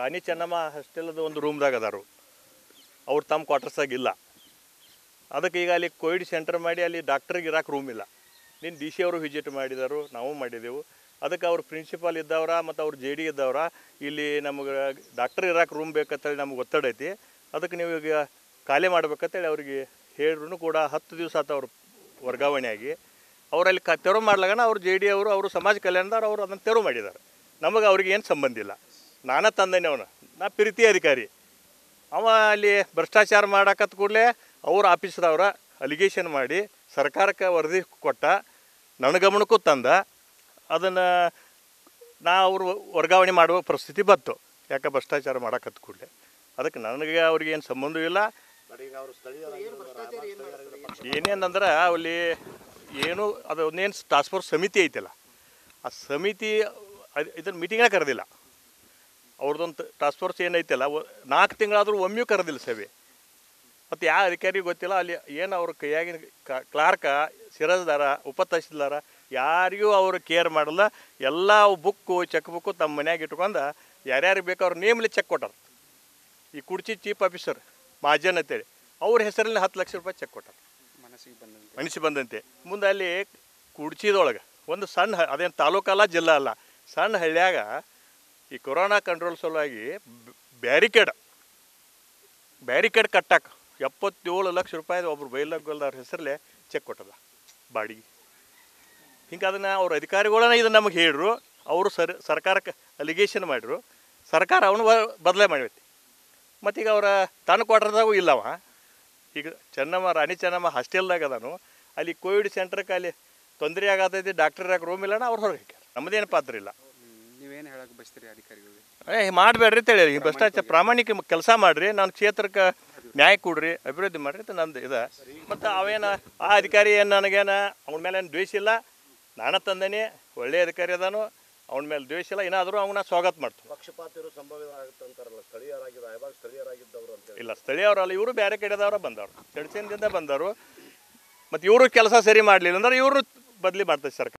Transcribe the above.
ರಾಣಿ ಚೆನ್ನಮ್ಮ ಹಾಸ್ಟೆಲ್ದ ಒಂದು ರೂಮ್ದಾಗ ಅದಾರು ಅವ್ರು ತಮ್ಮ ಕ್ವಾರ್ಟರ್ಸಾಗ ಇಲ್ಲ ಅದಕ್ಕೆ ಈಗ ಅಲ್ಲಿ ಕೋವಿಡ್ ಸೆಂಟರ್ ಮಾಡಿ ಅಲ್ಲಿ ಡಾಕ್ಟ್ರಿಗೆ ಇರಕ್ಕೆ ರೂಮ್ ಇಲ್ಲ ನಿನ್ನ ಡಿ ಸಿ ಅವರು ವಿಸಿಟ್ ಮಾಡಿದರು ನಾವು ಮಾಡಿದೆವು ಅದಕ್ಕೆ ಅವ್ರು ಪ್ರಿನ್ಸಿಪಾಲ್ ಇದ್ದವ್ರ ಮತ್ತು ಅವ್ರು ಜೆ ಡಿ ಇದ್ದವ್ರ ಇಲ್ಲಿ ನಮಗೆ ಡಾಕ್ಟರ್ ಇರಕ್ಕೆ ರೂಮ್ ಬೇಕಂತೇಳಿ ನಮ್ಗೆ ಒತ್ತಡ ಐತಿ ಅದಕ್ಕೆ ನೀವು ಈಗ ಖಾಲಿ ಮಾಡ್ಬೇಕಂತೇಳಿ ಅವ್ರಿಗೆ ಹೇಳಿದ್ರು ಕೂಡ ಹತ್ತು ದಿವಸ ಆತ ಅವ್ರು ವರ್ಗಾವಣೆ ಆಗಿ ಅವರಲ್ಲಿ ಕ ತೆರವು ಮಾಡ್ಲಾಗನ ಅವ್ರು ಜೆ ಡಿ ಅವರು ಅವರು ಸಮಾಜ ಕಲ್ಯಾಣದವ್ರು ಅವರು ಅದನ್ನು ತೆರವು ಮಾಡಿದ್ದಾರೆ ನಮಗೆ ಅವ್ರಿಗೆ ಏನು ಸಂಬಂಧ ಇಲ್ಲ ನಾನ ತಂದೇನೆ ಅವನು ನಾ ಪ್ರೀತಿ ಅಧಿಕಾರಿ ಅವ ಅಲ್ಲಿ ಭ್ರಷ್ಟಾಚಾರ ಮಾಡಕತ್ತ ಕೂಡಲೇ ಅವ್ರ ಆಫೀಸ್ದವ್ರ ಅಲಿಗೇಷನ್ ಮಾಡಿ ಸರ್ಕಾರಕ್ಕೆ ವರದಿ ಕೊಟ್ಟ ನನ್ನ ಗಮನಕ್ಕೂ ತಂದ ಅದನ್ನು ನಾ ಅವರು ವರ್ಗಾವಣೆ ಮಾಡುವ ಪರಿಸ್ಥಿತಿ ಬಂತು ಯಾಕೆ ಭ್ರಷ್ಟಾಚಾರ ಮಾಡಕತ್ತ ಕೂಡಲೇ ಅದಕ್ಕೆ ನನಗೆ ಅವ್ರಿಗೆ ಏನು ಸಂಬಂಧ ಇಲ್ಲ ಏನೇನಂದ್ರೆ ಅಲ್ಲಿ ಏನು ಅದು ಒಂದೇನು ಟಾಸ್ಕ್ ಫೋರ್ಸ್ ಸಮಿತಿ ಐತಲ್ಲ ಆ ಸಮಿತಿ ಇದನ್ನು ಮೀಟಿಂಗ್ನೇ ಕರೆದಿಲ್ಲ ಅವ್ರದ್ದೊಂದು ಟಾಸ್ಕ್ ಫೋರ್ಸ್ ಏನೈತಲ್ಲ ನಾಲ್ಕು ತಿಂಗಳಾದರೂ ಒಮ್ಮೆಯೂ ಕರೆದಿಲ್ಲ ಸಭೆ ಮತ್ತು ಯಾವ ಅಧಿಕಾರಿ ಗೊತ್ತಿಲ್ಲ ಅಲ್ಲಿ ಏನು ಅವ್ರ ಕೈಯಾಗಿನ ಕ್ಲಾರ್ಕ ಸಿರಸ್ದಾರ ಉಪ ತಹಸೀಲ್ದಾರ ಯಾರಿಗೂ ಅವರು ಕೇರ್ ಮಾಡಲ್ಲ ಎಲ್ಲ ಬುಕ್ಕು ಚೆಕ್ ಬುಕ್ಕು ತಮ್ಮ ಮನ್ಯಾಗ ಇಟ್ಕೊಂಡು ಯಾರ್ಯಾರಿಗೆ ಬೇಕು ಅವ್ರ ನೇಮ್ಲಿ ಚೆಕ್ ಕೊಟ್ಟಾರ ಈ ಕುಡ್ಚಿ ಚೀಫ್ ಆಫೀಸರ್ ಮಹಾಜನ್ ಅಂತೇಳಿ ಅವ್ರ ಹೆಸರಲ್ಲಿ ಹತ್ತು ಲಕ್ಷ ರೂಪಾಯಿ ಚೆಕ್ ಕೊಟ್ಟಾರ ಮನಸ್ಸಿಗೆ ಬಂದಂತೆ ಮನಸ್ಸು ಬಂದಂತೆ ಮುಂದೆ ಅಲ್ಲಿ ಕುಡ್ಚಿದೊಳಗೆ ಒಂದು ಸಣ್ಣ ಹ- ಅದೇನು ತಾಲೂಕಲ್ಲ ಜಿಲ್ಲಾ ಅಲ್ಲ ಸಣ್ಣ ಹಳ್ಳಿಯಾಗ ಈ ಕೊರೋನಾ ಕಂಟ್ರೋಲ್ ಸಲುವಾಗಿ ಬ್ಯಾರಿಕೇಡ್ ಬ್ಯಾರಿಕೇಡ್ ಕಟ್ಟಾಕ ಎಪ್ಪತ್ತೇಳು ಲಕ್ಷ ರೂಪಾಯಿ ಒಬ್ರು ಬೈಲಗೋಲ್ದವ್ರ ಹೆಸರಲ್ಲೇ ಚೆಕ್ ಕೊಟ್ಟದ ಬಾಡಿಗೆ ಹಿಂಗೆ ಅದನ್ನು ಅವ್ರ ಅಧಿಕಾರಿಗಳನ್ನ ಇದು ನಮಗೆ ಹೇಳ್ರು ಅವರು ಸರ್ ಸರ್ಕಾರಕ್ಕೆ ಅಲಿಗೇಷನ್ ಮಾಡಿರು ಸರ್ಕಾರ ಅವನು ಬದಲೇ ಮಾಡೈತಿ ಮತ್ತೀಗ ಅವರ ತನ್ನ ಕ್ವಾರ್ಟರ್ದಾಗೂ ಇಲ್ಲವ ಈಗ ಚೆನ್ನಮ್ಮ ರಾಣಿ ಚೆನ್ನಮ್ಮ ಹಾಸ್ಟೆಲ್ದಾಗ ಅದಾನು ಅಲ್ಲಿ ಕೋವಿಡ್ ಸೆಂಟ್ರಕ್ಕೆ ಅಲ್ಲಿ ತೊಂದರೆ ಆಗತೈತಿ ಡಾಕ್ಟರ್ ರೂಮ್ ಇಲ್ಲನ ಅವ್ರು ಹೊರಗೆ ಹಾಕ್ಯಾರ ನಮ್ಮದೇನು ಪಾತ್ರ ಇಲ್ಲ ನೀವೇನು ಹೇಳಕ್ಕೆ ಬಯಸ್ತೀರಿ ಅಧಿಕಾರಿಗಳಿಗೆ ಏ ಮಾಡಬೇಡ್ರಿ ಅಂತ ಹೇಳಿ ಭ್ರಷ್ಟಾಚಾರ ಪ್ರಾಮಾಣಿಕ ಕೆಲಸ ಮಾಡಿರಿ ನಾನು ಕ್ಷೇತ್ರಕ್ಕೆ ನ್ಯಾಯ ಕೊಡ್ರಿ ಅಭಿವೃದ್ಧಿ ಮಾಡಿರಿ ಅಂತ ನಂದು ಇದೆ ಮತ್ತು ಅವೇನ ಆ ಅಧಿಕಾರಿ ಏನು ನನಗೇನ ಅವನ ಮೇಲೆ ಏನು ದ್ವೇಷ ಇಲ್ಲ ನಾನ ತಂದೇನೆ ಒಳ್ಳೆಯ ಅಧಿಕಾರಿ ಅದಾನು ಅವನ ಮೇಲೆ ದ್ವೇಷ ಇಲ್ಲ ಏನಾದರೂ ಅವನ ಸ್ವಾಗತ ಮಾಡ್ತು ಪಕ್ಷಪಾತಿರು ಸಂಭವ ಆಗುತ್ತೆ ಅಂತಾರಲ್ಲ ಸ್ಥಳೀಯರಾಗಿದ್ದ ಯಾವಾಗ ಸ್ಥಳೀಯರಾಗಿದ್ದವರು ಅಂತ ಇಲ್ಲ ಸ್ಥಳೀಯರಲ್ಲ ಇವರು ಬೇರೆ ಕಡೆದವ್ರ ಬಂದವರು ಚಡ್ಚನ್ದಿಂದ ಬಂದವರು ಮತ್ತು ಇವರು ಕೆಲಸ ಸರಿ ಮಾಡಲಿಲ್ಲ ಅಂದ್ರೆ ಇವರು ಬದಲಿ ಮಾಡ್ತಾರೆ ಸರ್ಕಾರ